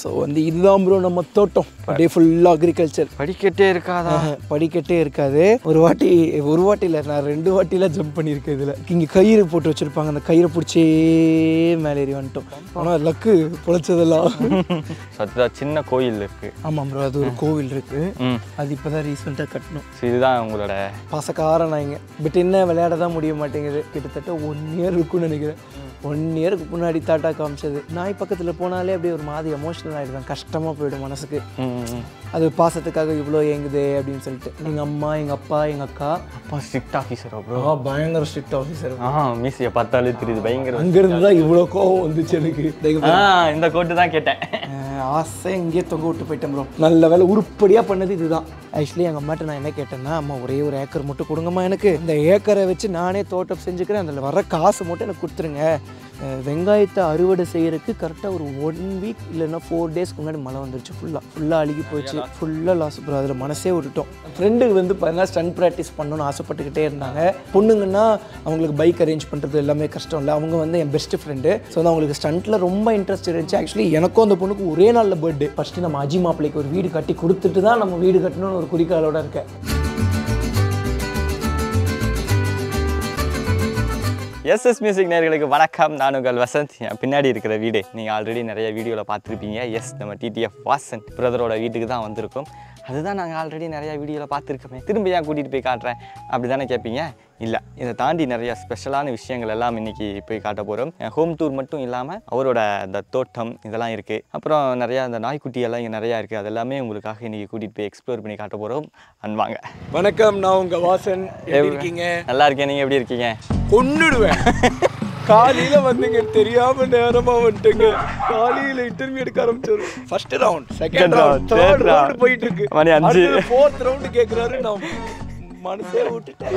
So வந்து இதுதான் bro நம்ம தோட்டம் அப்படியே ஃபுல்லாக அக்ரிகல்ச்சர் படிக்கட்டே இருக்காதா படிக்கட்டே இருக்காது ஒரு வாட்டி ஒரு வாட்டி இல்லை நான் ரெண்டு வாட்டிலாம் ஜம்ப் பண்ணியிருக்கேன் இதில் இங்கே கயிறு போட்டு வச்சுருப்பாங்க அந்த கயிறை பிடிச்சே மேலே ஏறி வந்துட்டோம் ஆனால் லக்கு பொழைச்சதெல்லாம் சத்துதான் சின்ன கோயில் இருக்கு ஆமாம் ப்ரோ அது ஒரு கோவில் இருக்குது ம் அது இப்போ தான் ரீசெண்டாக கட்டணும் ஸோ இதுதான் உங்களோட பாசக்கார நாய்ங்க பட் என்ன விளையாட தான் முடிய மாட்டேங்குது கிட்டத்தட்ட ஒன் இயர் இருக்கும்னு நினைக்கிறேன் ஒன் இயருக்கு முன்னாடி தாட்டா காமிச்சது நாய் பக்கத்தில் போனாலே அப்படியே ஒரு மாதிரி எமோஷனல் ஆகிடுவேன் கஷ்டமாக போயிடும் மனசுக்கு ம், ம். அது பாசத்துக்காக இவ்வளோ ஏங்குது அப்படின்னு சொல்லிட்டு எங்கள் அம்மா எங்கள் அப்பா எங்கள் அக்கா அப்பா ஸ்ட்ரிக்ட் ஆஃபீஸரா ப்ரோ ஆ பயங்கர ஸ்ட்ரிக்ட் ஆஃபீஸர் ஆ மீசியை பார்த்தாலே தெரியுது பயங்கர அங்கேருந்து தான் இவ்வளோ கோவம் வந்துச்சு எனக்கு ஆ இந்த கோட்டு தான் கேட்டேன் அஹ் ஆசை இங்கேயே தொங்க விட்டு போயிட்டேன் ப்ரோ நல்ல வேலை உருப்படியாக பண்ணது இதுதான் ஆக்சுவலி எங்கள் அம்மாட்ட நான் என்ன கேட்டேன்னா அம்மா ஒரே ஒரு ஏக்கர் மட்டும் கொடுங்கம்மா எனக்கு இந்த ஏக்கரை வச்சு நானே தோட்டம் செஞ்சுக்கிறேன் அதில் வர காசு மட்டும் எனக்கு கொடுத்துருங்க அஹ் வெங்காயத்தை அறுவடை செய்யறதுக்கு கரெக்டாக ஒரு ஒன் வீக் இல்லைன்னா ஃபோர் டேஸ்க்கு முன்னாடி மழை வந்துருச்சு ஃபுல்லாக ஃபுல்லாக அழுகி போச்சு ஃபுல்லாக லாஸ் ப்ரோ அதில் மனசே விட்டுட்டோம் ஃப்ரெண்டுக்கு வந்து பார்த்தீங்கன்னா ஸ்டன் ப்ராக்டிஸ் பண்ணணும்னு ஆசைப்பட்டுக்கிட்டே இருந்தாங்க பொண்ணுங்கன்னா அவங்களுக்கு பைக் அரேஞ்ச் பண்ணுறது எல்லாமே கஷ்டம் இல்லை அவங்க வந்து என் பெஸ்ட் ஃப்ரெண்டு ஸோ வந்து அவங்களுக்கு ஸ்டண்ட்டில் ரொம்ப இன்ட்ரெஸ்ட் இருந்துச்சு ஆக்சுவலி எனக்கும் அந்த பொண்ணுக்கு ஒரே நாளில் பர்த்டே ஃபஸ்ட்டு நம்ம அஜி மாப்பிள்ளைக்கு ஒரு வீடு கட்டி கொடுத்துட்டு தான் நம்ம வீடு கட்டணும்னு ஒரு குறிக்கோளோட இருக்கேன் எஸ்எஸ் மியூசிக் நேயர்களுக்கு வணக்கம் நான் உங்கள் வசந்த் என் பின்னாடி இருக்கிற வீடு நீங்கள் ஆல்ரெடி நிறைய வீடியோவில் பார்த்துருப்பீங்க எஸ் நம்ம டிடிஎஃப் வாசன் பிரதரோட வீட்டுக்கு தான் வந்திருக்கோம் அதுதான் நாங்கள் ஆல்ரெடி நிறைய வீடியோவில் பார்த்துருக்கோமே திரும்ப ஏன் கூட்டிகிட்டு போய் காட்டுறேன் அப்படி தானே கேட்பீங்க இல்லை இதை தாண்டி நிறைய ஸ்பெஷலான விஷயங்கள் எல்லாம் இன்னைக்கு போய் காட்ட போகிறோம் ஹோம் டூர் மட்டும் இல்லாமல் அவரோட அந்த தோட்டம் இதெல்லாம் இருக்குது அப்புறம் நிறையா அந்த நாய்க்குட்டி எல்லாம் இங்கே நிறையா இருக்குது அது எல்லாமே உங்களுக்காக இன்னைக்கு கூட்டிகிட்டு போய் எக்ஸ்ப்ளோர் பண்ணி காட்ட போகிறோம் அன்பாங்க வணக்கம் நான் உங்கள் வாசன் எப்படி இருக்கீங்க நல்லா இருக்கேன் நீங்கள் எப்படி இருக்கீங்க கொன்னுடுவேன் காலையில வந்துங்க தெரியாம நேரமா வந்துட்டுங்க காலையில இன்டர்வியூ எடுக்க ஆரம்பிச்சாரு first round second round third third round. Round போயிட்டு இருக்கு மணி அஞ்சு. ஃபோர்த் ரவுண்ட் கேக்குறாரு நான் மனசே விட்டுட்டேன்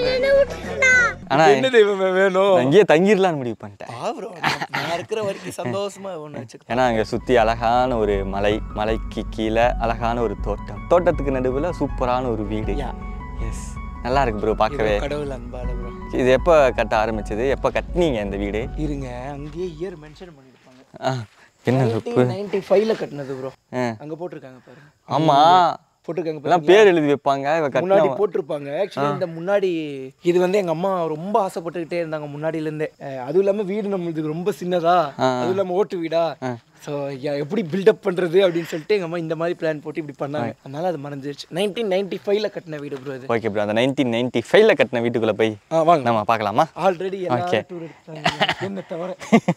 ஆனால் என்ன தெய்வமே வேணும் நான் இங்கேயே தங்கிடலான்னு முடிவு பண்ணிட்டேன் ஆ bro, நான் இருக்கிற வரைக்கும் சந்தோஷமா ஒன்று வச்சுக்கலாம் ஏன்னா அங்கே சுற்றி அழகான ஒரு மலை மலைக்கு கீழே அழகான ஒரு தோட்டம் தோட்டத்துக்கு நடுவில் சூப்பரான ஒரு வீடு Yeah. எஸ் நல்லா இருக்கு ப்ரோ பார்க்கவே கடவுள் அன்பால ப்ரோ இது எப்போ கட்ட ஆரம்பிச்சது எப்போ கட்டினீங்க இந்த வீடு இருங்க அங்கேயே இயர் மென்ஷன் பண்ணிருப்பாங்க ஆ, என்ன உப்பு நைன்டி ஃபைவ்ல கட்டினது ப்ரோ ஆ. அங்க போட்டிருக்காங்க பாருங்க ஆமாம் போட்டிருக்காங்க பாருங்க. எல்லாம் பேர் எழுதி வைப்பாங்க இவ முன்னாடி கட்டின போட்டிருப்பாங்க ஆக்சுவலி இந்த முன்னாடி இது வந்து எங்க அம்மா ரொம்ப ஆசைப்பட்டுக்கிட்டே இருந்தாங்க முன்னாடில இருந்தே அஹ் அதுவும் இல்லாம வீடு நம்மளுக்கு ரொம்ப சின்னதா அதுவும் இல்லாம ஓட்டு வீடா ஸோ எப்படி பில்டப் பண்றது அப்படின்னு சொல்லிட்டு எங்க அம்மா இந்த மாதிரி பிளான் போட்டு இப்படி பண்ணாங்க அதனால அது மறைஞ்சிருச்சு நைன்டீன் நைன்டி ஃபைவ்ல கட்டின வீடு ப்ரோ இது ஓகே ப்ரோ அந்த நைன்டீன் நைன்டி ஃபைவ்ல கட்டின வீட்டுக்குள்ளே போய் ஆ வாங்க நம்ம பார்க்கலாமா ஆல்ரெடி Okay. எல்லாரும் டூர் எடுத்தாங்க என்ன தவிர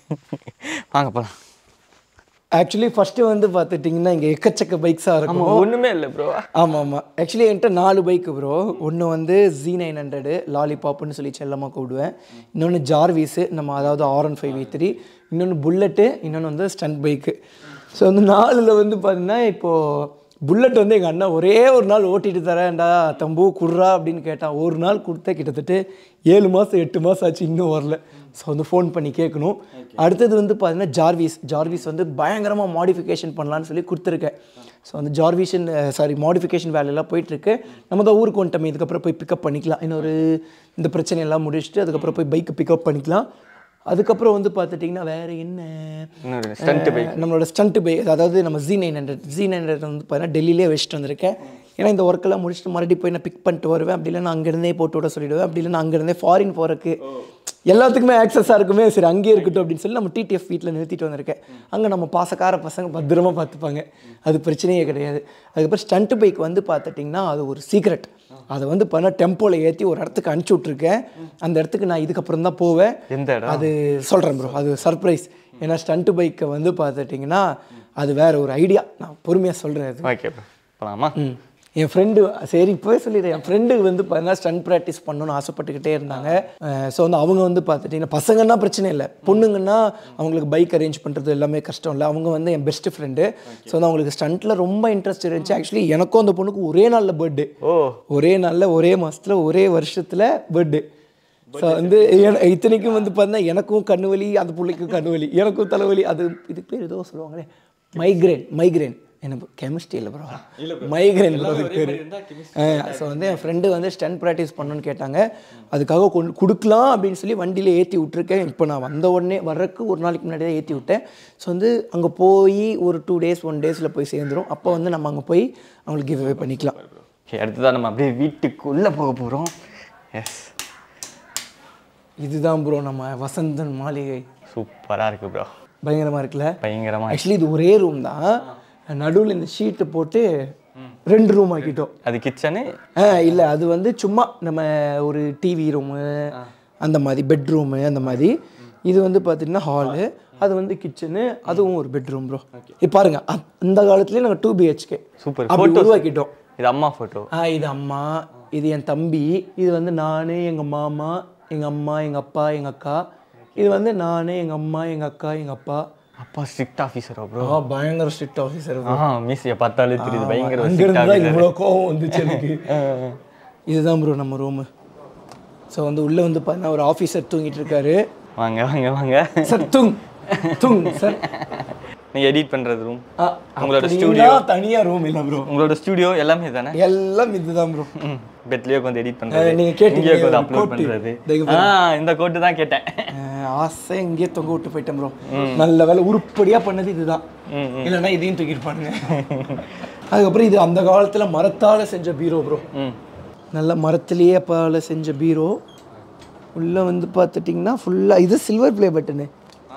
வாங்க போகலாம் ஆக்சுவலி ஃபர்ஸ்ட் வந்து பார்த்துட்டிங்கன்னா இங்கே எக்கச்சக்க பைக்ஸாக இருக்கும் ஆமாம் ஒன்றுமே இல்லை ப்ரோ ஆமாம் ஆமாம் ஆக்சுவலி என்கிட்ட நாலு பைக்கு ப்ரோ ஒன்று வந்து ஜி நைன் ஹண்ட்ரடு லாலிபாப்னு சொல்லி செல்லமாக கூப்பிடுவேன் இன்னொன்று ஜார்வீஸு நம்ம அதாவது R one five V three இன்னொன்று புல்லட்டு இன்னொன்று வந்து ஸ்டண்ட் பைக்கு ஸோ வந்து நாலில் வந்து பார்த்தீங்கன்னா இப்போது புல்லட் வந்து எங்கள் அண்ணன் ஒரே ஒரு நாள் ஓட்டிட்டு தரேன்டா தம்பு குர்ரா அப்படின்னு கேட்டான் ஒரு நாள் கொடுத்த கிட்டத்தட்ட ஏழு மாதம் எட்டு மாதம் ஆச்சு இன்னும் வரல ஸோ வந்து ஃபோன் பண்ணி கேட்கணும் அடுத்தது வந்து பார்த்தீங்கன்னா ஜார்வீஸ் ஜார்வீஸ் வந்து பயங்கரமாக மாடிஃபிகேஷன் பண்ணலான்னு சொல்லி கொடுத்துருக்கேன் ஸோ வந்து ஜார்விஷன் சாரி மாடிஃபிகேஷன் வேலையெல்லாம் போயிட்டுருக்கு நம்ம தான் ஊருக்கு வந்துட்டோமே இதுக்கப்புறம் போய் பிக்கப் பண்ணிக்கலாம் இன்னொரு இந்த பிரச்சனையெல்லாம் முடிச்சுட்டு அதுக்கப்புறம் போய் பைக்கை பிக்கப் பண்ணிக்கலாம் அதுக்கப்புறம் வந்து பார்த்துட்டிங்கன்னா வேறு என்ன இன்னொரு ஸ்டண்ட் பைக் அஹ் நம்மளோட ஸ்டண்ட் பை அதாவது நம்ம G nine hundred G nine hundred வந்து பார்த்தீங்கன்னா டெல்லியிலே வச்சுட்டு வந்திருக்கேன் ஏன்னா இந்த ஒர்க்கெல்லாம் முடிச்சுட்டு மறுபடியும் போய் நான் பிக் பண்ணிட்டு வருவேன் அப்படி இல்லைன்னா அங்கேருந்தே போட்டு விட சொல்லிடுவேன் அப்படி இல்லைன்னா அங்கேருந்தே ஃபாரின் போகிறக்கு எல்லாத்துக்குமே ஆக்சஸாக இருக்குமே சரி அங்கேயே இருக்கட்டும் அப்படின்னு சொல்லி நம்ம டிடிஎஃப் வீட்டில் நிறுத்திட்டு வந்திருக்கேன் அங்கே நம்ம பாசக்கார பசங்க பத்திரமா பார்த்துப்பாங்க அது பிரச்சனையே கிடையாது அதுக்கப்புறம் ஸ்டண்ட் பைக் வந்து பார்த்துட்டிங்கன்னா அது ஒரு சீக்ரெட் அதை வந்து பண்ண டெம்போவில் ஏற்றி ஒரு இடத்துக்கு அனுப்பிச்சி விட்ருக்கேன் அந்த இடத்துக்கு நான் இதுக்கப்புறம் தான் போவேன் எந்த இடம் அது சொல்கிறேன் ப்ரோ அது சர்ப்ரைஸ் ஏன்னா ஸ்டண்ட் பைக்கை வந்து பார்த்துட்டிங்கன்னா அது வேற ஒரு ஐடியா நான் பொறுமையாக சொல்கிறேன் அது ஓகே ப்ரோ போகலாமா ம். என் ஃப்ரெண்டு சரி இப்போவே சொல்லிடுறேன் என் ஃப்ரெண்டு வந்து பார்த்தீங்கன்னா ஸ்டண்ட் ப்ராக்டிஸ் பண்ணணும்னு ஆசைப்பட்டுக்கிட்டே இருந்தாங்க ஸோ வந்து அவங்க வந்து பார்த்துட்டிங்கன்னா பசங்கன்னா பிரச்சனை இல்லை பொண்ணுங்கன்னா அவங்களுக்கு பைக் அரேஞ்ச் பண்ணுறது எல்லாமே கஷ்டம் இல்லை அவங்க வந்து என் பெஸ்ட் ஃப்ரெண்டு ஸோ வந்து அவங்களுக்கு ஸ்டண்ட்டில் ரொம்ப இன்ட்ரெஸ்ட் இருந்துச்சு ஆக்சுவலி எனக்கும் அந்த பொண்ணுக்கு ஒரே நாளில் பர்த்டே ஓ ஒரே நாளில் ஒரே மாதத்தில் ஒரே வருஷத்தில் பர்த்டே ஸோ வந்து என- இத்தனைக்கும் வந்து பார்த்தீங்கன்னா எனக்கும் கண்ணு வலி அந்த பிள்ளைக்கும் கண்ணு வலி எனக்கும் தலைவலி அது இதுக்கு பேர் ஏதோ சொல்லுவாங்களே மைக்ரேன் மைக்ரேன் எனக்கு கெமிஸ்ட்ரி இல்லை ப்ரோ மைக்ரைன் ப்ரோ பேர் ஸோ வந்து என் ஃப்ரெண்டு வந்து ஸ்டென்ட் ப்ராக்டிஸ் பண்ணணும்னு கேட்டாங்க அதுக்காக கொண்டு கொடுக்கலாம் அப்படின்னு சொல்லி வண்டியில் ஏற்றி விட்ருக்கேன் இப்போ நான் வந்த உடனே வர்றதுக்கு ஒரு நாளைக்கு முன்னாடி தான் ஏற்றி விட்டேன் ஸோ வந்து அங்கே போய் ஒரு டூ டேஸ் ஒன் டேஸில் போய் சேர்ந்துரும் அப்போ வந்து நம்ம அங்கே போய் அவங்களுக்கு கிவ் அவே பண்ணிக்கலாம் ஓகே அடுத்ததான் நம்ம அப்படியே வீட்டுக்குள்ளே போக போகிறோம் எஸ் இதுதான் ப்ரோ நம்ம வசந்தன் மாளிகை சூப்பராக இருக்குது ப்ரோ பயங்கரமாக இருக்குல்ல பயங்கரமாக ஆக்சுவலி இது ஒரே ரூம் தான் நடுவில் இந்த ஷீட்டை போட்டு ரெண்டு ரூம் ஆக்கிட்டோம் அது கிச்சனு ஆ இல்லை அது வந்து சும்மா நம்ம ஒரு டிவி ரூமு அந்த மாதிரி பெட்ரூமு அந்த மாதிரி இது வந்து பார்த்தீங்கன்னா ஹாலு அது வந்து கிச்சனு அதுவும் ஒரு பெட்ரூம் ப்ரோ இப்போ பாருங்க அ- அந்த காலத்துலேயே நாங்கள் டூ பிஹெச்கே சூப்பர் அப்படி உருவாக்கிட்டோம் இது அம்மா ஃபோட்டோ ஆ இது அம்மா இது என் தம்பி இது வந்து நான் எங்கள் மாமா எங்கள் அம்மா எங்கள் அப்பா எங்கள் அக்கா இது வந்து நான் எங்கள் அம்மா எங்கள் அக்கா எங்கள் அப்பா அப்பா ஸ்ட்ரிக்ட் ஆஃபீஸரா ப்ரோ ஆ பயங்கர ஸ்ட்ரிக்ட் ஆஃபீஸர் ஆ மீசியை பார்த்தாலே தெரியுது பயங்கர அங்க ஸ்ட்ரிக்ட் இருந்து தான் ஆஃபீஸர் இவ்வளோ கோவம் வந்துச்சு எனக்கு இதுதான் ப்ரோ நம்ம ரூமு ஸோ வந்து உள்ளே வந்து பார்த்தீங்கன்னா ஒரு ஆஃபீஸர் தூங்கிட்டு இருக்காரு வாங்க வாங்க வாங்க சார் துங் துங் சார் நீங்கள் எடிட் பண்ணுறது ரூம் ஆ, உங்களோட அப்படின்னா தனியா ரூம் இல்லை ப்ரோ உங்களோட ஸ்டுடியோ எல்லாமே தானே எல்லாம் இதுதான் ப்ரோ ம் பெட்லேயே உட்காந்து எடிட் பண்ணுறது நீங்க கேட்டீங்க, இங்கேயே உட்காந்து ஒரு அப்லோட் கோட்டு. பண்ணுறது இதோ ஆ இந்த கோட்டு தான் கேட்டேன் ஆசை இங்கேயே தொங்க விட்டு போயிட்டேன் ப்ரோ நல்ல வேலை உருப்படியா பண்ணது இதுதான் ம், இல்லைன்னா இதையும் தூக்கிருப்பானுங்க அதுக்கப்புறம் இது அந்த காலத்துல மரத்தால செஞ்ச பீரோ ப்ரோ ம் நல்ல மரத்திலேயே பால செஞ்ச பீரோ உள்ள வந்து பார்த்துட்டிங்கன்னா ஃபுல்லாக இது சில்வர் ப்ளே பட்டனு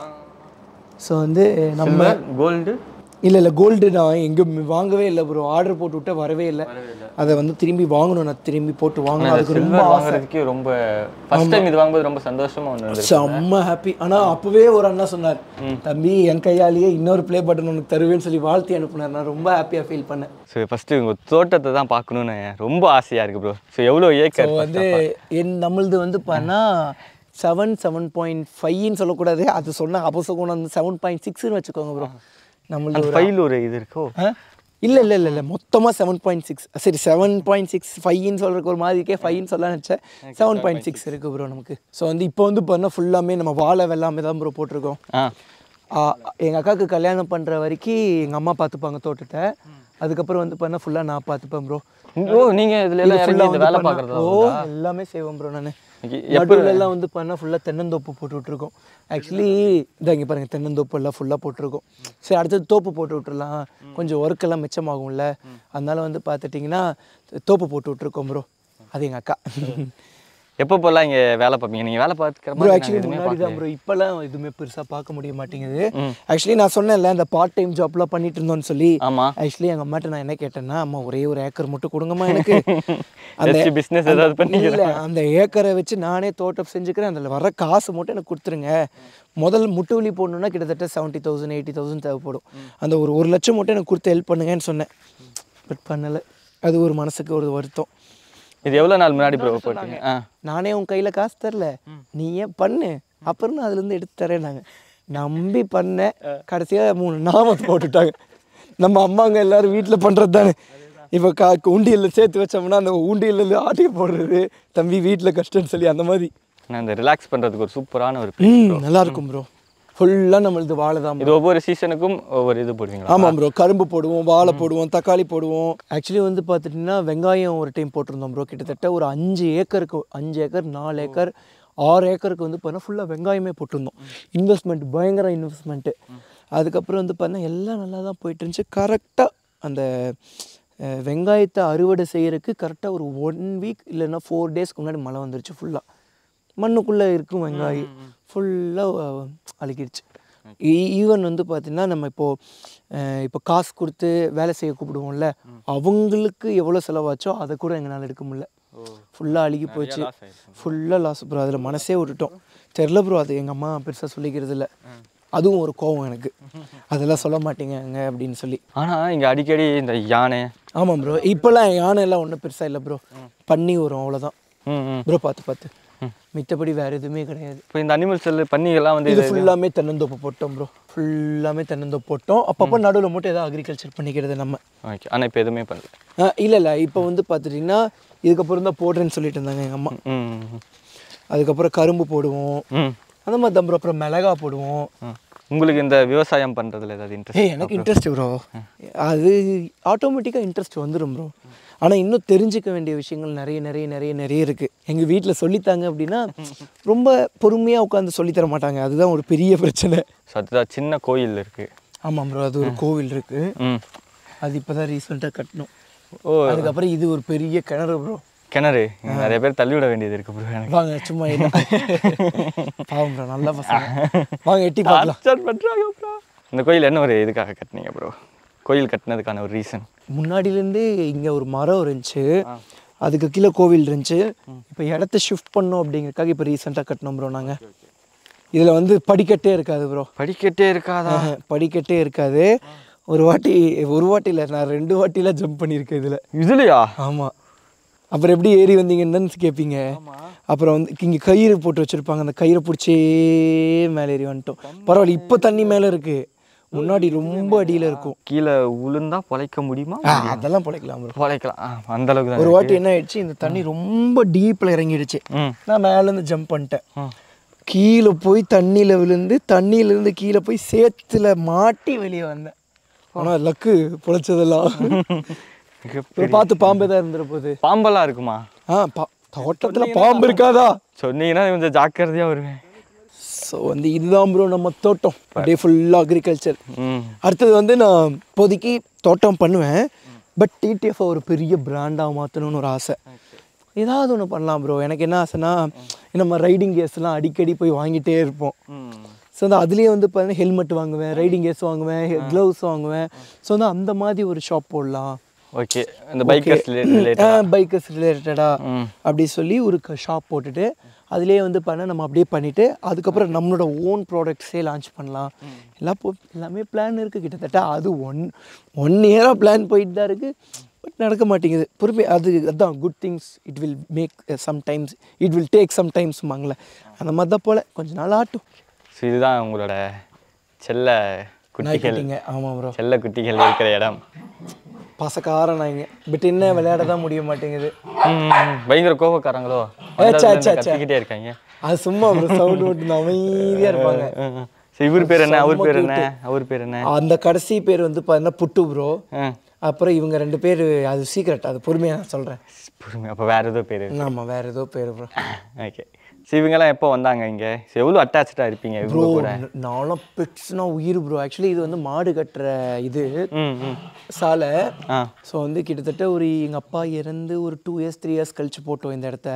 ஸோ வந்து நம்ம கோல்டு இல்லை இல்லை கோல்டு நான் எங்கே வாங்கவே இல்லை ப்ரோ ஆர்டர் போட்டு விட்டா வரவே இல்லை அதை வந்து திரும்பி வாங்கணும் நான் திரும்பி போட்டு வாங்கணும் அதுக்கு ரொம்ப சில்வர் வாங்குறதுக்கே ரொம்ப ஃபர்ஸ்ட் டைம் இது வாங்கும்போது ரொம்ப சந்தோஷமா ஒன்று வந்து செம்ம ஹாப்பி ஆனால் அப்போவே ஒரு அண்ணா சொன்னார் தம்பி என் கையாலேயே இன்னொரு ப்ளே பட்டன் உனக்கு தருவேன்னு சொல்லி வாழ்த்தி அனுப்புனார் நான் ரொம்ப ஹாப்பியாக ஃபீல் பண்ணேன் ஸோ ஃபஸ்ட்டு உங்கள் தோட்டத்தை தான் பார்க்கணுன்னு ரொம்ப ஆசையாக இருக்குது ப்ரோ ஸோ எவ்வளோ ஏக்கர் ஸோ வந்து என் நம்மளது வந்து பண்ணா செவன் செவன் பாயிண்ட் ஃபைவ்னு சொல்லக்கூடாது அது சொன்ன அபசகுணம் வந்து செவன் பாயிண்ட் சிக்ஸ்னு வச்சுக்கோங்க ப்ரோ நம்மளது அந்த ஃபைல் ஒரு இது இருக்கோ இல்லை இல்லை இல்லை இல்லை மொத்தமாக செவன் பாயிண்ட் சிக்ஸ் சரி செவன் பாயிண்ட் சிக்ஸ் ஃபைவ்னு சொல்கிறக்கு ஒரு மாதிரி இருக்கே ஃபைவ்னு சொல்ல நினச்சேன் செவன் பாயிண்ட் சிக்ஸ் இருக்குது ப்ரோ நமக்கு ஸோ வந்து இப்போ வந்து பார்த்தா ஃபுல்லாமே நம்ம வாழை வெள்ளாமே தான் ப்ரோ போட்டிருக்கோம் ஆ எங்கள் அக்காவுக்கு கல்யாணம் பண்ணுற வரைக்கும் எங்கள் அம்மா பார்த்துப்பாங்க தோட்டத்தை அதுக்கப்புறம் வந்து பண்ணால் ஃபுல்லாக நான் பார்த்துப்பேன் ப்ரோ ஓ நீங்கள் இதில் எல்லாம் இறங்கி இந்த வேலை பார்க்குறதா ஓ எல்லாமே செய்வோம் ப்ரோ நான் Okay, நடுவுல எல்லாம் வந்து பண்ணால் ஃபுல்லாக தென்னந்தோப்பு போட்டு விட்ருக்கோம் ஆக்சுவலி இதை இங்கே பாருங்கள் தென்னந்தோப்பு எல்லாம் ஃபுல்லாக போட்டிருக்கோம் சரி அடுத்தது தோப்பு போட்டு விட்டுறலாம் கொஞ்சம் ஒர்க் எல்லாம் மிச்சமாகும்ல அதனால வந்து பார்த்துட்டிங்கன்னா தோப்பு போட்டு விட்ருக்கோம் ப்ரோ அது எங்கள் அக்கா எப்போ போலாம் இங்கே வேலை பார்ப்பீங்க நீங்கள் வேலை பார்த்துக்கிற ப்ரோ மாதிரி ஆக்சுவலி நாங்க எதுவுமே முன்னாடி தான் ப்ரோ இப்போல்லாம் எதுவுமே பெருசாக பார்க்க முடிய மாட்டேங்குது ஆக்சுவலி நான் சொன்னேன்ல இந்த பார்ட் டைம் ஜாப்லாம் பண்ணிட்டு இருந்தோம்னு சொல்லி ஆமாம் ஆக்சுவலி எங்கள் அம்மாட்ட நான் என்ன கேட்டேன்னா அம்மா ஒரே ஒரு ஏக்கர் மட்டும் கொடுங்கம்மா எனக்கு ஜஸ்ட் பிஸ்னஸ் ஏதாவது பண்ணி இல்லை அந்த ஏக்கரை வச்சு நானே தோட்டம் செஞ்சுக்கிறேன் அதில் வர காசு மட்டும் எனக்கு கொடுத்துருங்க முதல் முட்டுவலி போடணுன்னா கிட்டத்தட்ட செவன்ட்டி தௌசண்ட் எயிட்டி தௌசண்ட் தேவைப்படும் அந்த ஒரு ஒரு லட்சம் மட்டும் எனக்கு கொடுத்து ஹெல்ப் பண்ணுங்கன்னு சொன்னேன் பட் பண்ணலை அது ஒரு மனசுக்கு ஒரு வருத்தம் இது எவ்வளோ நாள் முன்னாடி ப்ரோ போட்டீங்க ஆ நானே உன் கையில் காசு தரல நீ ஏன் பண்ணு அப்புறம் நான் அதுலேருந்து எடுத்து தரேன் நாங்கள் நம்பி பண்ணேன் கடைசியாக மூணு நாமத்தை போட்டுட்டாங்க நம்ம அம்மாங்க எல்லாரும் வீட்டில் பண்ணுறது தானே இப்போ கா உண்டியலில் சேர்த்து வச்சோம்னா அந்த உண்டியலில் ஆட்டியை போடுறது தம்பி வீட்டில் கஷ்டம்னு சொல்லி அந்த மாதிரி நான் இந்த ரிலாக்ஸ் பண்ணுறதுக்கு ஒரு சூப்பரான ஒரு ம் நல்லா இருக்கும் ப்ரோ ஃபுல்லாக நம்மளது வாழை தான் bro. இது ஒவ்வொரு சீசனுக்கும் ஒவ்வொரு இது போடுவீங்களா ஆமாம் ப்ரோ கரும்பு போடுவோம் வாழை போடுவோம் தக்காளி போடுவோம் ஆக்சுவலி வந்து பார்த்துட்டிங்கன்னா வெங்காயம் ஒரு டைம் போட்டிருந்தோம் ப்ரோ கிட்டத்தட்ட ஒரு அஞ்சு ஏக்கருக்கு அஞ்சு ஏக்கர் நாலு ஏக்கர் ஆறு ஏக்கருக்கு வந்து பார்த்தீங்கன்னா ஃபுல்லாக வெங்காயமே போட்டிருந்தோம் இன்வெஸ்ட்மெண்ட் பயங்கர இன்வெஸ்ட்மெண்ட்டு அதுக்கப்புறம் வந்து பார்த்தீங்கன்னா எல்லாம் நல்லா தான் போயிட்டு இருந்துச்சு கரெக்டாக அந்த அஹ், வெங்காயத்தை அறுவடை செய்யறதுக்கு கரெக்டாக ஒரு ஒன் வீக் இல்லைன்னா ஃபோர் டேஸ்க்கு முன்னாடி மழை வந்துருச்சு ஃபுல்லாக மண்ணுக்குள்ளே இருக்கும் வெங்காயம் ஃபுல்லாக அழுகிடுச்சு ஈவன் வந்து பார்த்தீங்கன்னா நம்ம இப்போது இப்போ காசு கொடுத்து வேலை செய்ய கூப்பிடுவோம்ல அவங்களுக்கு எவ்வளோ செலவாச்சோ அதை கூட எங்களால் எடுக்க முடியல ஃபுல்லாக அழுகி போச்சு ஃபுல்லாக லாஸ் ப்ரோ அதில் மனசே விட்டுட்டோம் தெரில ப்ரோ அது எங்கள் அம்மா பெருசாக சொல்லிக்கிறது இல்லை அதுவும் ஒரு கோவம் எனக்கு அதெல்லாம் சொல்ல மாட்டீங்கங்க அப்படின்னு சொல்லி ஆனால் இங்கே அடிக்கடி இந்த யானை ஆமாம் ப்ரோ இப்போல்லாம் யானை எல்லாம் ஒன்றும் பெருசாக இல்லை ப்ரோ பண்ணி வரும் அவ்வளோதான் ம் ம் ப்ரோ பார்த்து பார்த்து மித்தபடி வேறு எதுவுமே கிடையாது இப்போ இந்த அனிமல் செல் பன்னிகள்லாம் வந்து இது ஃபுல்லாமே தென்னந்தோப்பு போட்டோம் ப்ரோ ஃபுல்லாமே தென்னந்தோப்பு போட்டோம் அப்பப்போ நடுவில் மட்டும் ஏதாவது அக்ரிகல்ச்சர் பண்ணிக்கிறது நம்ம ஓகே ஆனால் இப்போ எதுவுமே பண்ணல இல்லை இல்லை இப்போ வந்து பார்த்துட்டிங்கன்னா இதுக்கப்புறம் தான் போடுறேன்னு சொல்லிட்டு இருந்தாங்க எங்கள் அம்மா ம் ம், அதுக்கப்புறம் கரும்பு போடுவோம் ம் அந்த மாதிரி தான் ப்ரோ அப்புறம் மிளகா போடுவோம் உங்களுக்கு இந்த விவசாயம் பண்ணுறதுல ஏதாவது இன்ட்ரெஸ்ட் ஏய் எனக்கு இன்ட்ரெஸ்ட் ப்ரோ அது ஆட்டோமேட்டிக்காக இன்ட்ரெஸ்ட் வந்துடும் ப்ரோ ஆனால் இன்னும் தெரிஞ்சுக்க வேண்டிய விஷயங்கள் நிறைய நிறைய நிறைய நிறைய இருக்குது எங்கள் வீட்டில் சொல்லித்தாங்க அப்படின்னா ரொம்ப பொறுமையாக உட்காந்து சொல்லித்தர மாட்டாங்க அதுதான் ஒரு பெரிய பிரச்சனை ஸோ அதுதான் சின்ன கோயில் இருக்குது ஆமாம் ப்ரோ அது ஒரு கோவில் இருக்குது ம் அது இப்போ தான் ரீசெண்டாக கட்டணும் ஓ அதுக்கப்புறம் இது ஒரு பெரிய கிணறு ப்ரோ கிணறு இங்க நிறைய பேர் தள்ளி விட வேண்டியது இருக்கு ப்ரோ எனக்கு வாங்க சும்மா இல்லை பாவம் ப்ரோ நல்ல பசங்க வாங்க எட்டி பார்க்கலாம் டார்ச்சர் பண்றாங்க ப்ரோ இந்த கோயில் என்ன ஒரு இதுக்காக கட்டினீங்க ப்ரோ கோயில் கட்டினதுக்கான ஒரு ரீசன் முன்னாடிலேருந்தே இங்கே ஒரு மரம் இருந்துச்சு அதுக்கு கீழே கோவில் இருந்துச்சு இப்போ இடத்த ஷிஃப்ட் பண்ணோம் அப்படிங்கிறதுக்காக இப்போ ரீசெண்டாக கட்டினோம் ப்ரோ நாங்கள் இதில் வந்து படிக்கட்டே இருக்காது ப்ரோ படிக்கட்டே இருக்காதா படிக்கட்டே இருக்காது ஒரு வாட்டி ஒரு வாட்டி இல்லை நான் ரெண்டு வாட்டிலாம் ஜம்ப் பண்ணியிருக்கேன் இதில் இதுலையா ஆமாம் அப்புறம் எப்படி ஏறி வந்தீங்கன்னு கேட்பீங்க அப்புறம் வந்து இங்கே கயிறு போட்டு வச்சுருப்பாங்க அந்த கயிறை பிடிச்சே மேலே ஏறி வந்துட்டோம் பரவாயில்ல இப்போ தண்ணி மேலே இருக்குது முன்னாடி ரொம்ப அடியில் இருக்கும் கீழே உளுந்தா பொழைக்க முடியுமா ஆ, அதெல்லாம் பிழைக்கலாம் ப்ரோ பொழைக்கலாம் ஆ, அந்த அளவுக்கு தான் ஒரு வாட்டி என்ன ஆயிடுச்சு இந்த தண்ணி ரொம்ப டீப்பில் இறங்கிடுச்சு ம் நான் மேலேருந்து ஜம்ப் பண்ணிட்டேன் ம். கீழே போய் தண்ணியில் விழுந்து தண்ணியிலேருந்து கீழே போய் சேத்துல மாட்டி வெளியே வந்தேன் ஆனால் லக்கு பொழைச்சதெல்லாம் மிக- இப்போ பார்த்து பாம்பே தான் இருந்துட போகுது பாம்பெல்லாம் இருக்குமா ஆ பா தோட்டத்தில் பாம்பு இருக்காதா சொன்னீங்கன்னா கொஞ்சம் ஜாக்கிரதையா வருவேன் ஸோ வந்து இதுதான் ப்ரோ நம்ம தோட்டம் அப்படியே ஃபுல்லாக அக்ரிகல்ச்சர் ம் அடுத்தது வந்து நான் இப்போதைக்கு தோட்டம் பண்ணுவேன் பட் டிடிஎஃப் ஒரு பெரிய பிராண்டாக மாற்றணும்னு ஒரு ஆசை ஏதாவது ஒன்று பண்ணலாம் ப்ரோ எனக்கு என்ன ஆசைன்னா நம்ம ரைடிங் கேஸ்லாம் அடிக்கடி போய் வாங்கிட்டே இருப்போம் ம் ஸோ வந்து அதுலேயே வந்து பார்த்தீங்கன்னா ஹெல்மெட் வாங்குவேன் ரைடிங் கேஸ் வாங்குவேன் க்ளவுஸ் வாங்குவேன் ஸோ வந்து அந்த மாதிரி ஒரு ஷாப் போடலாம் ஓகே இந்த பைக்கர்ஸ் ரிலேட் பைக்கர்ஸ் ரிலேட்டடாக ம் அப்படி சொல்லி ஒரு ஷாப் போட்டுட்டு அதுலேயே வந்து பண்ண நம்ம அப்படியே பண்ணிவிட்டு அதுக்கப்புறம் நம்மளோட ஓன் ப்ராடக்ட்ஸே லான்ச் பண்ணலாம் எல்லாம் போ எல்லாமே பிளான் இருக்குது கிட்டத்தட்ட அது ஒன் ஒன் இயராக பிளான் போயிட்டு தான் இருக்குது பட் நடக்க மாட்டேங்குது பொறுமை அது அதான் good things it will make some times it will take some டைம்ஸ்மாங்களே அந்த மாதிரி தான் போல் கொஞ்ச நாள் ஆட்டும் ஸோ இதுதான் உங்களோட செல்ல குட்டிகள் நாய்க்குட்டிங்க ஆமாம் ப்ரோ செல்ல குட்டிகள் இருக்கிற இடம் பசக்கார நாய்ங்க பட் என்ன விளையாட தான் முடிய மாட்டேங்குது ம், பயங்கர கோபக்காரங்களோ ஏ, சே, சே, சே. கத்திக்கிட்டே இருக்காங்க அது சும்மா ப்ரோ சவுண்ட் விட்டு அமைதியாக இருப்பாங்க ம், ம். சரி, இவர் பேர் என்ன அவர் பேர் என்ன அவர் பேர் என்ன அந்த கடைசி பேர் வந்து பார்த்தீங்கன்னா புட்டு ப்ரோ ம். அப்புறம் இவங்க ரெண்டு பேர் அது சீக்ரெட் அது பொறுமையாக நான் சொல்கிறேன் பொறுமை அப்போ வேற ஏதோ பேர் ஆமாம் வேறு ஏதோ பேர் ப்ரோ ஓகே சரி இவங்கெல்லாம் எப்போ வந்தாங்க இங்கே சரி எவ்வளோ அட்டாச்சாக இருப்பீங்க ப்ரோ இவங்க கூட நான்லாம் பெட்ஸ்னா உயிர் ப்ரோ ஆக்சுவலி இது வந்து மாடு கட்டுற இது ம் ம் சாலை ஆ ஸோ வந்து கிட்டத்தட்ட ஒரு எங்கள் அப்பா இறந்து ஒரு டூ இயர்ஸ் த்ரீ இயர்ஸ் கழிச்சு போட்டோம் இந்த இடத்த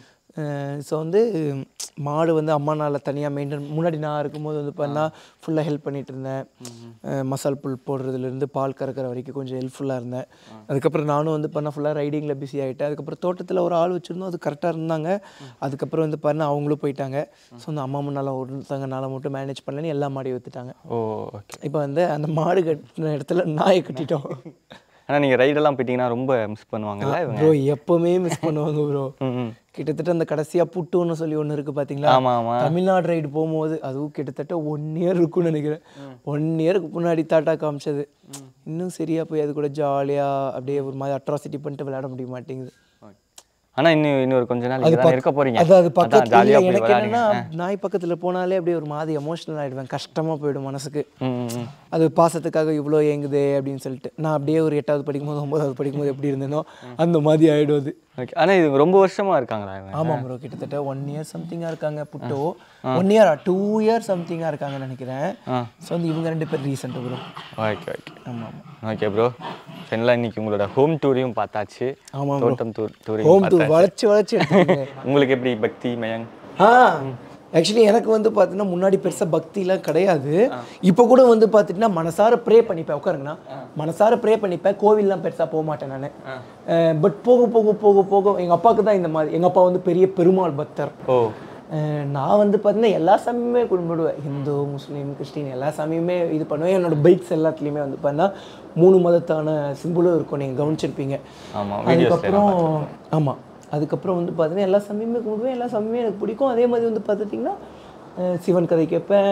ஸோ வந்து மாடு வந்து அம்மானால தனியாக மெயின்டைன் முன்னாடி நான் இருக்கும்போது வந்து பார்த்தா ஃபுல்லாக ஹெல்ப் பண்ணிட்டு இருந்தேன் அஹ் மசால் புல் போடுறதுலேருந்து பால் கறக்கிற வரைக்கும் கொஞ்சம் ஹெல்ப்ஃபுல்லாக இருந்தேன் அதுக்கப்புறம் நானும் வந்து பண்ண ஃபுல்லாக ரைடிங்கில் பிஸி ஆகிட்டேன் அதுக்கப்புறம் தோட்டத்தில் ஒரு ஆள் வச்சுருந்தோம் அது கரெக்டாக இருந்தாங்க அதுக்கப்புறம் வந்து பாருன்னா அவங்களும் போயிட்டாங்க ஸோ அந்த அம்மா முன்னால் ஒருத்தங்கனால மட்டும் மேனேஜ் பண்ணலன்னு எல்லா மாடையும் விற்றுட்டாங்க ஓ ஓகே இப்போ வந்து அந்த மாடு கட்டின இடத்துல நாயை கட்டிட்டோம் ஆனால் நீங்கள் ரைடெல்லாம் போயிட்டீங்கன்னா ரொம்ப மிஸ் பண்ணுவாங்கல்ல இவங்க ப்ரோ எப்பவுமே மிஸ் பண்ணுவாங்க ப்ரோ ம் ம் கிட்டத்தட்ட அந்த கடைசியா புட்டுன்னு சொல்லி ஒன்று இருக்கு பாத்தீங்களா ஆமாம் ஆமாம் தமிழ்நாடு ரைடு போகும்போது அதுவும் கிட்டத்தட்ட ஒன் இயர் இருக்கும்னு நினைக்கிறேன் ஒன் இயருக்கு முன்னாடி தாட்டா காமிச்சது இன்னும் சரியா போய் அது கூட ஜாலியா அப்படியே ஒரு மாதிரி அட்ராசிட்டி பண்ணிட்டு விளையாட முடிய மாட்டேங்குது ஆனால் இன்னும் இன்னொரு கொஞ்ச நாள் இங்கே இருக்க போகிறீங்க அது அது பக்கத்துல ஜாலியாக இல்ல, போய் எனக்கு விளையாடுங்க என்னன்னா நாய் பக்கத்துல போனாலே அப்படியே ஒரு மாதிரி எமோஷனல் ஆயிடுவேன் கஷ்டமா போயிடும் மனசுக்கு ம் ம், ம் அது பாசத்துக்காக இவ்வளோ ஏங்குதே அப்படின்னு சொல்லிட்டு நான் அப்படியே ஒரு எட்டாவது படிக்கும்போது ஒன்பதாவது படிக்கும்போது எப்படி இருந்தேனோ அந்த மாதிரி ஆயிடும் அது ஓகே ஆனால் இது ரொம்ப வருஷமாக இருக்காங்களா இவங்க ஆமாம் ப்ரோ கிட்டத்தட்ட ஒன் இயர் சம்திங்காக இருக்காங்க புட்டோ ஒன் இயரா டூ இயர் சம்திங்காக இருக்காங்கன்னு நினைக்கிறேன் ஆ ஸோ வந்து இவங்க ரெண்டு பேர் ரீசெண்ட் ப்ரோ ஓகே ஓகே ஆமாம் ஆமாம் ஓகே ப்ரோ ஃபைனலாக இன்னைக்கு உங்களோட ஹோம் டூரையும் பார்த்தாச்சு ஆமாம் தோட்டம் டூர் டூரையும் ஹோம் டூர் பார்த்தாச்சு வளைச்சு வளைச்சு எடுத்துக்கோங்க உங்களுக்கு எப்படி பக்தி மயங் ஆ ஆக்சுவலி எனக்கு வந்து பார்த்தீங்கன்னா முன்னாடி பெருசாக பக்திலாம் கிடையாது இப்போ கூட வந்து பார்த்துட்டிங்கன்னா மனசார ப்ரே பண்ணிப்பேன் உட்காருங்கண்ணா மனசார ப்ரே பண்ணிப்பேன் கோவில்லாம் பெருசாக போக மாட்டேன் நான் பட் போக போக போக போக எங்கள் அப்பாவுக்கு தான் இந்த மாதிரி எங்கள் அப்பா வந்து பெரிய பெருமாள் பக்தர் ஓ அஹ் நான் வந்து பார்த்தீங்கன்னா எல்லா சாமியுமே கும்பிடுவேன் ஹிந்து முஸ்லீம் கிறிஸ்டின் எல்லா சாமியுமே இது பண்ணுவேன் என்னோட பைக்ஸ் எல்லாத்துலேயுமே வந்து பார்த்தீங்கன்னா மூணு மதத்தான சிம்பிளும் இருக்கும் நீங்கள் கவனிச்சிருப்பீங்க ஆமாம் அதுக்கப்புறம் ஆமாம் அதுக்கப்புறம் வந்து பார்த்தீங்கன்னா எல்லா சாமியுமே கும்பிடுவேன் எல்லா சாமியுமே எனக்கு பிடிக்கும் அதே மாதிரி வந்து பார்த்துட்டிங்கன்னா அஹ் சிவன் கதை கேட்பேன்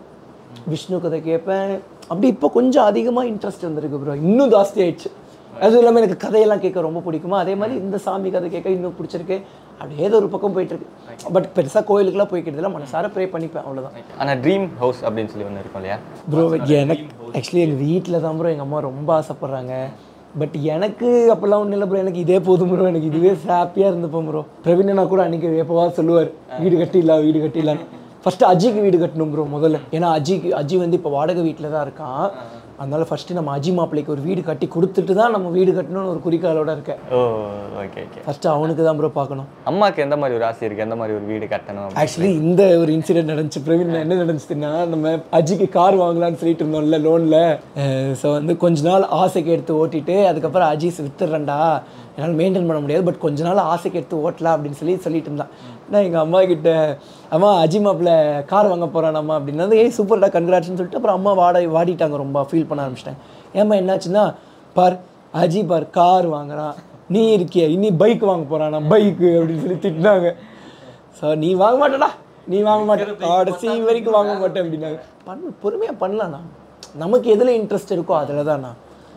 விஷ்ணு கதை கேட்பேன் அப்படி இப்போ கொஞ்சம் அதிகமாக இன்ட்ரெஸ்ட் வந்திருக்கு ப்ரோ இன்னும் ஜாஸ்தி ஆயிடுச்சு அதுவும் இல்லாமல் எனக்கு கதையெல்லாம் கேட்க ரொம்ப பிடிக்குமா அதே மாதிரி இந்த சாமி கதை கேட்க இன்னும் பிடிச்சிருக்கு அப்படியே ஏதோ ஒரு பக்கம் போயிட்டு இருக்கு பட் பெருசாக கோயிலுக்குலாம் போய்க்கிறதுல மனசார ப்ரே பண்ணிப்பேன் அவ்வளோதான் ஆனால் ட்ரீம் ஹவுஸ் அப்படின்னு சொல்லி ஒன்று இருக்கும் இல்லையா ப்ரோ எனக்கு ஆக்சுவலி எங்கள் வீட்டில் தான் ப்ரோ எங்கள் அம்மா ரொம்ப ஆசைப்பட்றாங்க பட் எனக்கு அப்போல்லாம் ஒன்றும் இல்லை ப்ரோ எனக்கு இதே போதும் ப்ரோ எனக்கு இதுவே ஹாப்பியாக இருந்துப்போம் ப்ரோ பிரவீனா கூட அன்றைக்கி எப்போவா சொல்லுவார் வீடு கட்டிடலாம் வீடு கட்டிடலான்னு ஃபஸ்ட்டு அஜிக்கு வீடு கட்டணும் ப்ரோ முதல்ல ஏன்னா அஜிக்கு அஜி வந்து இப்போ வாடகை வீட்டில் தான் இருக்கான் அதனால ஃபஸ்ட்டு நம்ம அஜி மாப்பிள்ளைக்கு ஒரு வீடு கட்டி கொடுத்துட்டு தான் நம்ம வீடு கட்டணும்னு ஒரு குறிக்கோளோட இருக்கேன் ஓ ஓகே ஓகே ஃபஸ்ட்டு அவனுக்கு தான் ப்ரோ பார்க்கணும் அம்மாக்கு எந்த மாதிரி ஒரு ஆசை இருக்குது எந்த மாதிரி ஒரு வீடு கட்டணும் ஆக்சுவலி இந்த ஒரு இன்சிடென்ட் நடந்துச்சு பிரவீன் என்ன நடந்துச்சுன்னா நம்ம அஜிக்கு கார் வாங்கலாம்னு சொல்லிட்டு இருந்தோம்ல லோனில் ஸோ வந்து கொஞ்ச நாள் ஆசைக்கு எடுத்து ஓட்டிட்டு அதுக்கப்புறம் அஜிஸ் வித்துடுறேன்டா என்னால் மெயின்டைன் பண்ண முடியாது பட் கொஞ்ச நாள் ஆசைக்கு எடுத்து ஓட்டலாம் அப்படின்னு சொல்லி சொல்லிட்டு இருந்தான் நான் எங்கள் அம்மா கிட்ட அம்மா அஜி மாப்பிள்ள கார் வாங்க போகிறானம்மா அப்படின்னா ஏய் சூப்பர்டா கங்க்ராட்ஸ்னு சொல்லிட்டு அப்புறம் அம்மா வாட வாடிட்டாங்க ரொம்ப ஃபீல் பண்ண ஆரம்பிச்சிட்டேன் ஏம்மா என்னாச்சுன்னா பார் அஜி பார் கார் வாங்குறான் நீ இருக்கிய இனி பைக் வாங்க போகிறானா பைக்கு அப்படின்னு சொல்லி திட்டினாங்க ஸோ நீ வாங்க மாட்டடா நீ வாங்க மாட்டே கடைசி வரைக்கும் வாங்க மாட்டேன் அப்படின்னாங்க பண்ண பொறுமையாக பண்ணலாண்ணா நமக்கு எதில் இன்ட்ரெஸ்ட் இருக்கோ அதில் தான்ண்ணா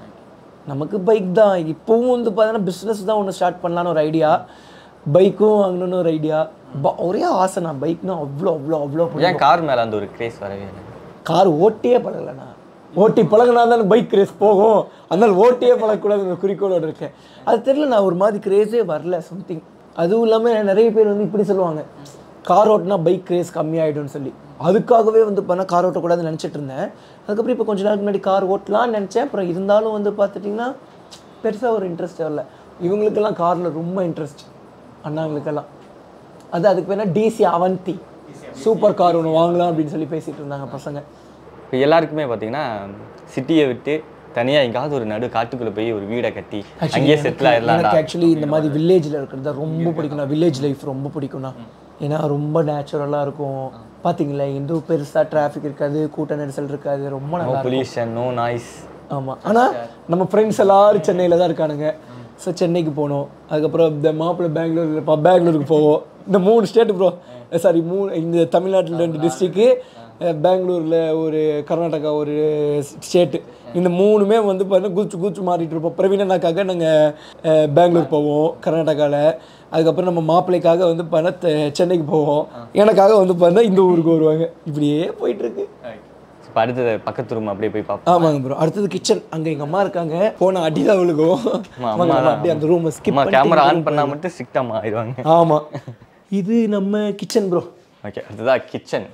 நமக்கு பைக் தான் இப்போவும் வந்து பார்த்தீங்கன்னா பிஸ்னஸ் தான் ஒன்று ஸ்டார்ட் பண்ணலான்னு ஒரு ஐடியா பைக்கும் வாங்கணும்னு ஒரு ஐடியா ஒரே ஆசைண்ணா பைக்னா அவ்வளோ அவ்வளோ அவ்வளோ ஏன் கார் மேலே அந்த ஒரு கிரேஸ் வரவே இல்லை கார் ஓட்டியே பழகலண்ணா ஓட்டி பழகினா தான் பைக் ரேஸ் போகும் அதனால ஓட்டியே பழகக்கூடாதுங்கிற குறிக்கோளோட இருக்கேன் அது தெரியல நான் ஒரு மாதிரி கிரேஸே வரல சம்திங் அதுவும் இல்லாமல் நிறைய பேர் வந்து இப்படி சொல்லுவாங்க கார் ஓட்டினா பைக் ரேஸ் கம்மியாயிடும்னு சொல்லி அதுக்காகவே வந்து பண்ணால் கார் ஓட்டக்கூடாதுன்னு நினச்சிட்டு இருந்தேன் அதுக்கப்புறம் இப்போ கொஞ்ச நாளுக்கு முன்னாடி கார் ஓட்டலாம்னு நினச்சேன் அப்புறம் இருந்தாலும் வந்து பார்த்துட்டிங்கன்னா பெருசாக ஒரு இன்ட்ரெஸ்ட் வரல இவங்களுக்கெல்லாம் காரில் ரொம்ப இன்ட்ரெஸ்ட் அண்ணாங்களுக்கெல்லாம் அது அதுக்கு வேணா டிசி அவந்தி சூப்பர் கார் ஒன்று வாங்கலாம் அப்படின்னு சொல்லி பேசிட்டு இருந்தாங்க பசங்க இப்போ எல்லாருக்குமே பார்த்தீங்கன்னா சிட்டியை விட்டு தனியாக எங்காவது ஒரு நடு காட்டுக்குள்ளே போய் ஒரு வீடை கட்டி அங்கேயே செட்டில் ஆயிடலாம்டா எனக்கு ஆக்சுவலி இந்த மாதிரி வில்லேஜில் இருக்கிறது தான் ரொம்ப பிடிக்கும் வில்லேஜ் லைஃப் ரொம்ப பிடிக்கும்ண்ணா ஏன்னா ரொம்ப நேச்சுரலாக இருக்கும் பார்த்தீங்களா எந்த பெருசாக டிராஃபிக் இருக்காது கூட்ட நெரிசல் இருக்காது ரொம்ப நல்லா இருக்கும் பொல்யூஷன் நோ நாய்ஸ் ஆமாம் ஆனால் நம்ம ஃப்ரெண்ட்ஸ் எல்லாரும் சென்னையில் தான் இருக்கானுங்க ஸோ சென்னைக்கு போகணும் அதுக்கப்புறம் இந்த மாப்பிள்ளை பெங்களூர் இருப்பா பெங்களூருக்கு போவோம் இந்த மூணு ஸ்டேட் ப்ரோ சாரி மூணு இந்த தமிழ்நாட்டில் ரெண்டு டிஸ்ட்ரிக்கு பெங்களூரில் ஒரு கர்நாடகா ஒரு ஸ்டேட்டு இந்த மூணுமே வந்து பார்த்தீங்கன்னா கூச்சு கூச்சு மாறிட்டு இருப்போம் பிரவீனனாக்காக நாங்கள் பெங்களூர் போவோம் கர்நாடகாவில் அதுக்கப்புறம் நம்ம மாப்பிள்ளைக்காக வந்து பார்த்தா சென்னைக்கு போவோம் எனக்காக வந்து பார்த்தா இந்த ஊருக்கு வருவாங்க இப்படியே போயிட்டுருக்கு இப்போ அடுத்தது பக்கத்து ரூம் அப்படியே போய் பார்ப்போம் ஆமாங்க ப்ரோ அடுத்தது கிச்சன் அங்க எங்க அம்மா இருக்காங்க போன அடிதான் விழுகும் அம்மா வாங்க, நம்ம அப்படியே அந்த ரூமை ஸ்கிப் அம்மா கேமரா ஆன் பண்ணால் மட்டும் ஸ்ட்ரிக்டாக ஆயிடுவாங்க ஆமா இது நம்ம கிச்சன் ப்ரோ ஓகே அடுத்ததான் கிச்சன்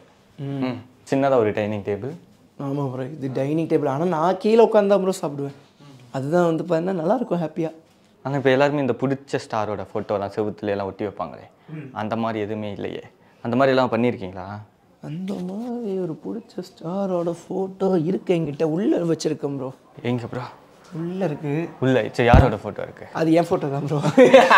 சின்னதாக ஒரு டைனிங் டேபிள் ஆமா ப்ரோ இது டைனிங் டேபிள் ஆனா நான் கீழே உட்காந்து ப்ரோ சாப்பிடுவேன் அதுதான் வந்து பார்த்தீங்கன்னா நல்லா இருக்கும் ஹாப்பியா ஆனால் இப்போ எல்லாருமே இந்த பிடிச்ச ஸ்டாரோட ஃபோட்டோலாம் செவுத்துல எல்லாம் ஒட்டி வைப்பாங்களே அந்த மாதிரி எதுவுமே இல்லையே அந்த மாதிரி எல்லாம் பண்ணியிருக்கீங்களா அந்த மாதிரி ஒரு பிடிச்ச ஸ்டாரோட ஃபோட்டோ இருக்கு என்கிட்ட உள்ள வச்சிருக்கேன் ப்ரோ எங்க ப்ரோ உள்ள இருக்கு உள்ள சரி யாரோட ஃபோட்டோ இருக்கு அது என் ஃபோட்டோ தான் ப்ரோ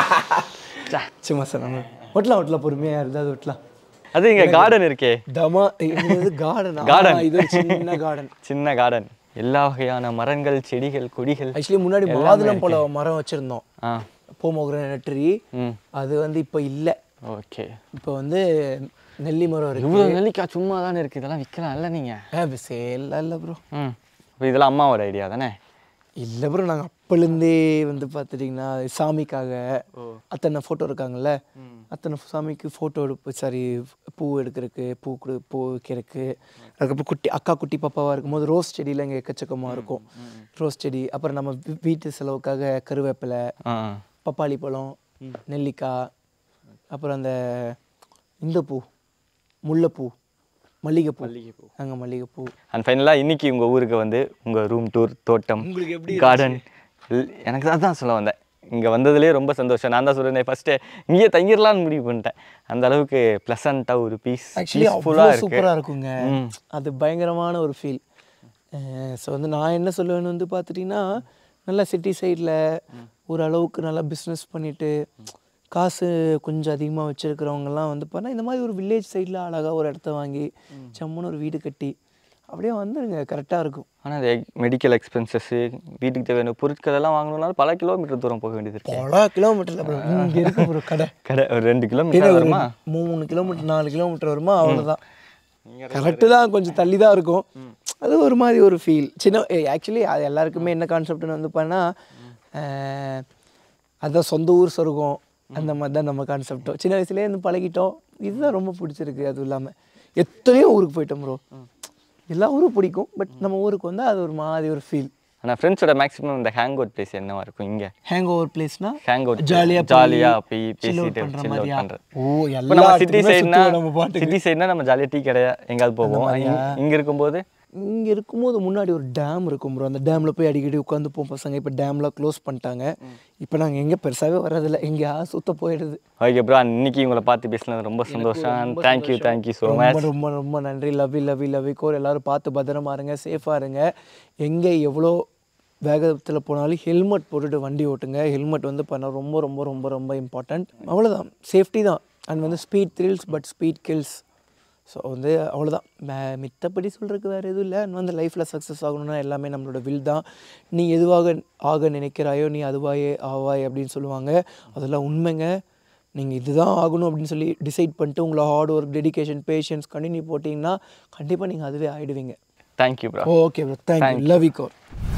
சும்மா சார் நம்ம ஒட்டலாம் ஒட்டலாம் பொறுமையாக இருந்தால் ஒட்டலாம் அது இங்க கார்டன் இருக்கே தமா இது கார்டன் Garden. இது ஒரு சின்ன கார்டன் சின்ன கார்டன் எல்லா வகையான மரங்கள் செடிகள் கொடிகள் ஆக்சுவலி முன்னாடி மாதுளம் பழ மரம் வச்சுருந்தோம் ஆ போமோகிரனட்ரி ம் அது வந்து இப்போ இல்லை ஓகே இப்போ வந்து நெல்லி மரம் இருக்கு இவ்வளோ நெல்லிக்காய் சும்மா தானே இருக்குது இதெல்லாம் விற்கலாம் இல்லை நீங்கள் ஏ சேலாம் இல்லை ப்ரோ ம் இப்போ இதெல்லாம் அம்மாவோட ஐடியா தானே இல்லை ப்ரோ நாங்கள் அப்போலேருந்தே வந்து பார்த்துட்டிங்கன்னா சாமிக்காக அத்தனை ஃபோட்டோ இருக்காங்கல்ல அத்தனை சாமிக்கு ஃபோட்டோ எடுப்பு சாரி பூ எடுக்கிறதுக்கு பூ கொடு பூ வைக்கிறதுக்கு அதுக்கப்புறம் குட்டி அக்கா குட்டி பாப்பாவாக இருக்கும்போது ரோஸ் செடியில் இங்கே எக்கச்சக்கமாக இருக்கும் ரோஸ் செடி அப்புறம் நம்ம வீ- வீட்டு செலவுக்காக கருவேப்பிலை ஆ பப்பாளி பழம் நெல்லிக்காய் அப்புறம் அந்த இந்த பூ முல்லைப்பூ மல்லிகைப்பூ மல்லிகைப்பூ அங்கே மல்லிகைப்பூ அண்ட் ஃபைனலாக இன்னைக்கு உங்கள் ஊருக்கு வந்து உங்கள் ரூம் டூர் தோட்டம் உங்களுக்கு எப்படி கார்டன் எனக்கு அதான் சொல்ல வந்தேன் இங்கே வந்ததுலேயே ரொம்ப சந்தோஷம் நான் தான் சொல்கிறேன் ஃபஸ்ட்டு இங்கேயே தங்கிடலான்னு முடிவு பண்ணிட்டேன் அந்த அளவுக்கு ப்ளசண்ட்டாக ஒரு பீஸ் ஆக்சுவலி அவ்வளோ பீஸ்ஃபுல்லாக இருக்கு சூப்பராக இருக்குங்க ம். அது பயங்கரமான ஒரு ஃபீல் ஸோ வந்து நான் என்ன சொல்லுவேன்னு வந்து பார்த்துட்டிங்கன்னா நல்லா சிட்டி சைடில் ஓரளவுக்கு நல்லா பிஸ்னஸ் பண்ணிட்டு காசு கொஞ்சம் அதிகமாக வச்சுருக்கிறவங்கலாம் வந்து பார்த்தா இந்த மாதிரி ஒரு வில்லேஜ் சைடில் அழகாக ஒரு இடத்த வாங்கி சம்முன்னு ஒரு வீடு கட்டி அப்படியே வந்துருங்க கரெக்டாக இருக்கும் ஆனால் அந்த மெடிக்கல் எக்ஸ்பென்சஸ்ஸு வீட்டுக்கு தேவையான பொருட்கள் எல்லாம் வாங்கணும்னாலும் பல கிலோமீட்டர் தூரம் போக வேண்டியது இருக்கு பல கிலோமீட்டரில் அப்புறம் இங்கே இருக்கு ஒரு கடை கடை ஒரு ரெண்டு கிலோமீட்டர் வருமா மூணு கிலோமீட்டர் நாலு கிலோமீட்டர் வருமா அவ்வளோதான் கரெக்டு தான் கொஞ்சம் தள்ளி தான் இருக்கும் அது ஒரு மாதிரி ஒரு ஃபீல் சின்ன ஆக்சுவலி அது எல்லாருக்குமே என்ன கான்செப்ட்னு வந்து பண்ணால் அதான் சொந்த ஊர் சொர்க்கம் அந்த மாதிரி தான் நம்ம கான்செப்டோ சின்ன வயசுலேயே இருந்து பழகிட்டோம் இதுதான் ரொம்ப பிடிச்சிருக்கு அதுவும் இல்லாமல் எத்தனையோ ஊருக்கு போயிட்டோம் ப்ரோ எல்லா ஊரும் பிடிக்கும் பட் நம்ம ஊருக்கு வந்தால் அது ஒரு மாதிரி ஒரு ஃபீல் ஆனால் ஃப்ரெண்ட்ஸோட மேக்ஸிமம் இந்த ஹேங் அவுட் பிளேஸ் என்னவா இருக்கும் இங்கே ஹேங் ஓவர் பிளேஸ்னா ஹேங் அவுட் ஜாலியாக ஜாலியாக போய் chill out பேசிட்டு பண்ற chill out மாதிரியா? பண்ணுறது ஓ இப்போ நம்ம சிட்டி எல்லா சைட்னா நம்ம பாட்டுக்கு சிட்டி சைட்னா நம்ம ஜாலியாக டீ கடையா எங்கேயாவது போவோம் இங்கே இருக்கும்போது இங்கே இருக்கும்போது முன்னாடி ஒரு டேம் இருக்கும் ப்ரோ அந்த டேமில் போய் அடிக்கடி உட்காந்து போவோம் பசங்க இப்போ டேம்லாம் க்ளோஸ் பண்ணிட்டாங்க இப்போ நாங்கள் எங்கே பெருசாகவே வர்றதில்ல எங்கேயா சுத்த போயிடுது ஓகே ப்ரோ இன்னைக்கு உங்களை பார்த்து பேசினது ரொம்ப சந்தோஷம் தேங்க்யூ தேங்க்யூ ஸோ மச் ரொம்ப ரொம்ப ரொம்ப நன்றி லவ்வி லவ்வி லவ்வி கோர் எல்லாரும் பார்த்து பத்திரமா இருங்க சேஃபாக இருங்க எங்கே எவ்வளோ வேகத்தில் போனாலும் ஹெல்மெட் போட்டுட்டு வண்டி ஓட்டுங்க ஹெல்மெட் வந்து பண்ண ரொம்ப ரொம்ப ரொம்ப ரொம்ப இம்பார்ட்டண்ட் அவ்வளோதான் சேஃப்டி தான் அண்ட் வந்து speed thrills but speed kills so வந்து அவ்வளோதான் மே- மித்தபடி சொல்கிறதுக்கு வேறு எதுவும் இல்லை வந்து லைஃப்பில் சக்ஸஸ் ஆகணும்னா எல்லாமே நம்மளோட வில் தான் நீ எதுவாக ஆக நினைக்கிறாயோ நீ அதுவாயே ஆவாய் அப்படின்னு சொல்லுவாங்க அதெல்லாம் உண்மைங்க நீங்கள் இதுதான் ஆகணும் அப்படின்னு சொல்லி டிசைட் பண்ணிட்டு உங்களை hard work dedication patience continue போட்டிங்கன்னா கண்டிப்பாக நீங்கள் அதுவே ஆயிடுவீங்க thank you bro okay bro thank you love you core